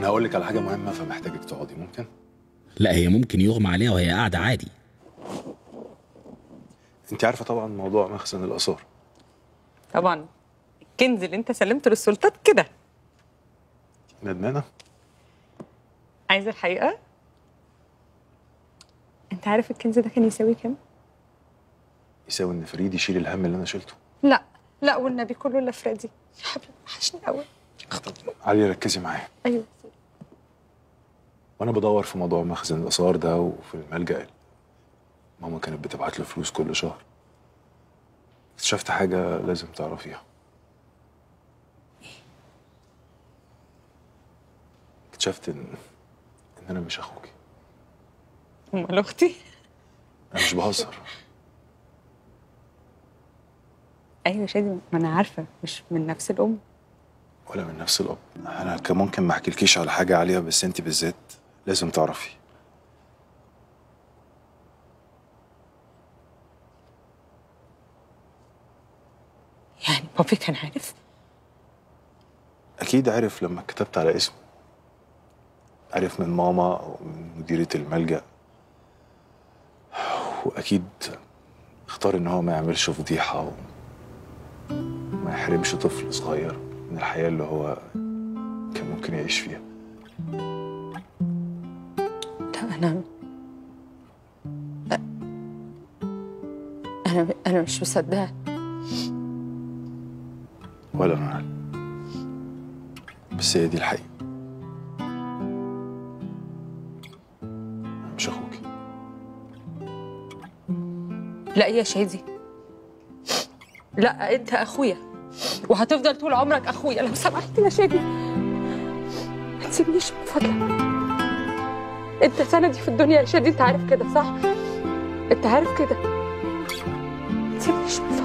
انا هقول لك على حاجه مهمه فمحتاجك تقعدي ممكن لا هي ممكن يغمى عليها وهي قاعده عادي انت عارفه طبعا موضوع مخزن الاثار طبعا الكنز اللي انت سلمته للسلطات كده ندمانه عايز الحقيقه انت عارف الكنز ده كان يساوي كام يساوي ان فريد يشيل الهم اللي انا شلته لا لا والنبي كله الا فريدي يا حبيبي وحشني قوي علي ركزي معايا ايوه وانا بدور في موضوع مخزن الاثار ده وفي الملجا ماما كانت بتبعت له فلوس كل شهر اكتشفت حاجه لازم تعرفيها اكتشفت ان ان انا مش اخوكي امال اختي انا مش بهزر ايوه يا شادي ما انا عارفه مش من نفس الام ولا من نفس الاب انا كان ممكن ما احكيلكيش على حاجه عليها بس انت بالذات لازم تعرفي يعني بابي كان عارف اكيد عرف لما كتبت على اسمه عرف من ماما او من مديرة الملجأ واكيد اختار ان هو ما يعملش فضيحة وما يحرمش طفل صغير من الحياة اللي هو كان ممكن يعيش فيها لا انا انا انا مش مصدقه ولا انا بس هي دي الحقيقة أنا مش اخوكي لا يا شادي لا انت اخويا وهتفضل طول عمرك اخويا لو سمحت يا شادي ما تسيبنيش من فضلك انت سندي في الدنيا يا شادي انت عارف كده صح انت عارف كده ما تسيبنيش من فضلك